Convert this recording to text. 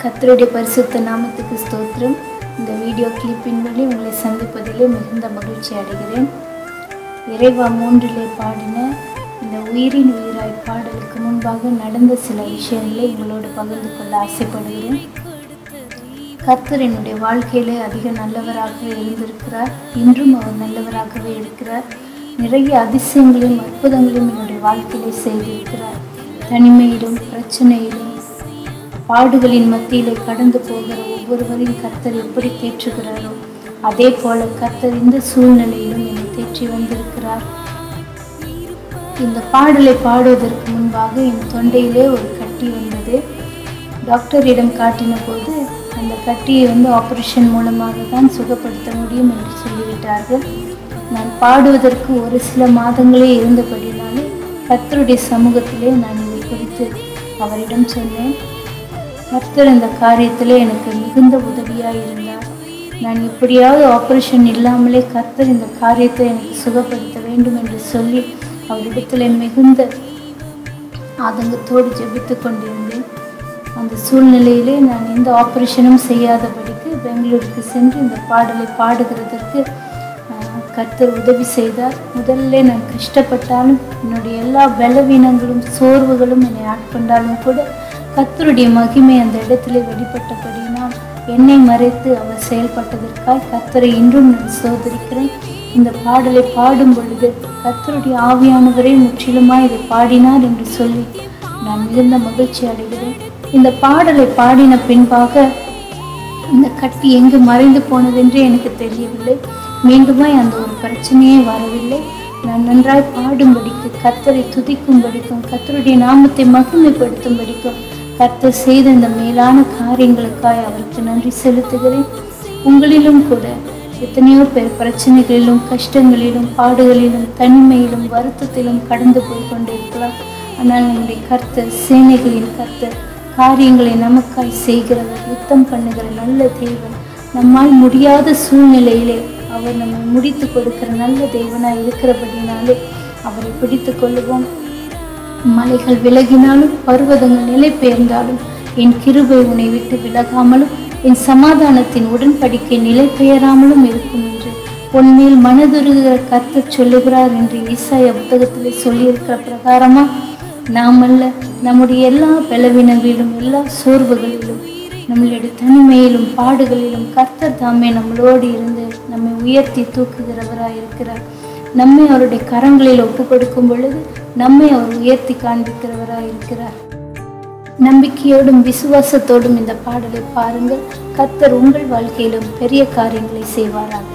கர்த்தருடைய பரிசுத்த நாமத்துக்கு ஸ்தோத்திரம் இந்த வீடியோ கிளிப்பின் வழி உங்களை சந்திப்பதிலே மிகுந்த மகிழ்ச்சி அடைகிறேன் இறைவா மூன்றிலே பாடின இந்த உயிரின் உயிராய் பாடலுக்கு முன்பாக நடந்த சில விஷயங்களை உங்களோடு பகிர்ந்து கொள்ள ஆசைப்படுகிறேன் கர்த்தர் என்னுடைய வாழ்க்கையிலே அதிக நல்லவராக இருந்திருக்கிறார் இன்றும் அவர் நல்லவராகவே இருக்கிறார் நிறைய அதிசயங்களையும் அற்புதங்களையும் என்னுடைய வாழ்க்கையிலே செய்திருக்கிறார் தனிமையிலும் பிரச்சனையிலும் பாடுகளின் மத்தியிலே கடந்து போகிற ஒவ்வொருவரையும் கர்த்தர் எப்படி தேற்றுகிறாரோ அதே போல கர்த்தர் இந்த சூழ்நிலையிலும் என்னை தேற்றி வந்திருக்கிறார் இந்த பாடலை பாடுவதற்கு முன்பாக என் தொண்டையிலே ஒரு கட்டி வந்தது டாக்டரிடம் காட்டின போது அந்த கட்டியை வந்து ஆபரேஷன் மூலமாக தான் சுகப்படுத்த முடியும் என்று சொல்லிவிட்டார்கள் நான் பாடுவதற்கு ஒரு சில மாதங்களே இருந்தபடினாலே கர்த்தருடைய சமூகத்திலே நான் இதை குறித்து அவரிடம் சொன்னேன் கர்த்தர் இந்த காரியத்திலே எனக்கு மிகுந்த உதவியாக இருந்தார் நான் எப்படியாவது ஆபரேஷன் இல்லாமலே கர்த்தர் இந்த காரியத்தை எனக்கு சுகப்படுத்த வேண்டும் என்று சொல்லி அவரிடத்தில் மிகுந்த ஆதங்கத்தோடு ஜெபித்து கொண்டிருந்தேன் அந்த சூழ்நிலையிலே நான் எந்த ஆபரேஷனும் செய்யாதபடிக்கு பெங்களூருக்கு சென்று இந்த பாடலை பாடுகிறதற்கு ஆஹ், கர்த்தர் உதவி செய்தார் முதல்ல நான் கஷ்டப்பட்டாலும் என்னுடைய எல்லா பலவீனங்களும் சோர்வுகளும் என்னை ஆட்கொண்டாலும் கூட கர்த்தருடைய மகிமை அந்த இடத்திலே வெளிப்பட்டபடினால் என்னை மறைத்து அவர் செயல்பட்டதற்காய் கர்த்தரை இன்றும் நான் சோதரிக்கிறேன் இந்த பாடலை பாடும் பொழுது கர்த்தருடைய ஆவியானவரே முற்றிலுமாய் இதை பாடினார் என்று சொல்லி நான் மிகுந்த மகிழ்ச்சி அடைகிறேன் இந்த பாடலை பாடின பின்பாக இந்த கட்டி எங்கு மறைந்து போனதென்றே எனக்கு தெரியவில்லை மீண்டுமாய் அந்த ஒரு பிரச்சனையே வரவில்லை நான் நன்றாய் பாடும்படிக்கு கர்த்தரை துதிக்கும்படிக்கும் கர்த்தருடைய நாமத்தை மகிமைப்படுத்தும்படிக்கும் கர்த்தர் செய்த இந்த மேலான காரியங்களுக்காய் அவருக்கு நன்றி செலுத்துகிறேன் உங்களிலும் கூட எத்தனையோ பேர் பிரச்சனைகளிலும் கஷ்டங்களிலும் பாடுகளிலும் தனிமையிலும் வருத்தத்திலும் கடந்து போய் கொண்டிருக்கலாம் ஆனால் நம்முடைய கர்த்தர் சேனைகளின் கர்த்தர் காரியங்களை நமக்காய் செய்கிறவர் யுத்தம் பண்ணுகிற நல்ல தேவன் நம்மால் முடியாத சூழ்நிலையிலே அவர் நம்மை முடித்து கொடுக்கிற நல்ல தேவனாய் இருக்கிறபடினாலே அவரை பிடித்து கொள்ளுவோம் மலைகள் விலகினாலும் பர்வதங்கள் நிலை பெயர்ந்தாலும் என் கிருபை உன்னை விட்டு விலகாமலும் என் சமாதானத்தின் உடன்படிக்கை நிலை பெயராமலும் இருக்கும் என்று உன்மேல் மனதுருகிற கர்த்தர் சொல்லுகிறார் என்று ஈசாய புத்தகத்திலே சொல்லியிருக்கிற பிரகாரமா நாம் அல்ல நம்முடைய எல்லா பலவீனங்களிலும் எல்லா சோர்வுகளிலும் நம்மளுடைய தனிமையிலும் பாடுகளிலும் கர்த்தர் தாமே நம்மளோடு இருந்து நம்மை உயர்த்தி தூக்குகிறவராய் இருக்கிறார் நம்மை அவருடைய கரங்களில் ஒப்பு கொடுக்கும் பொழுது நம்மை அவர் உயர்த்தி காண்பிக்கிறவராய் இருக்கிறார் நம்பிக்கையோடும் விசுவாசத்தோடும் இந்த பாடலை பாருங்கள் கர்த்தர் உங்கள் வாழ்க்கையிலும் பெரிய காரியங்களை செய்வாராக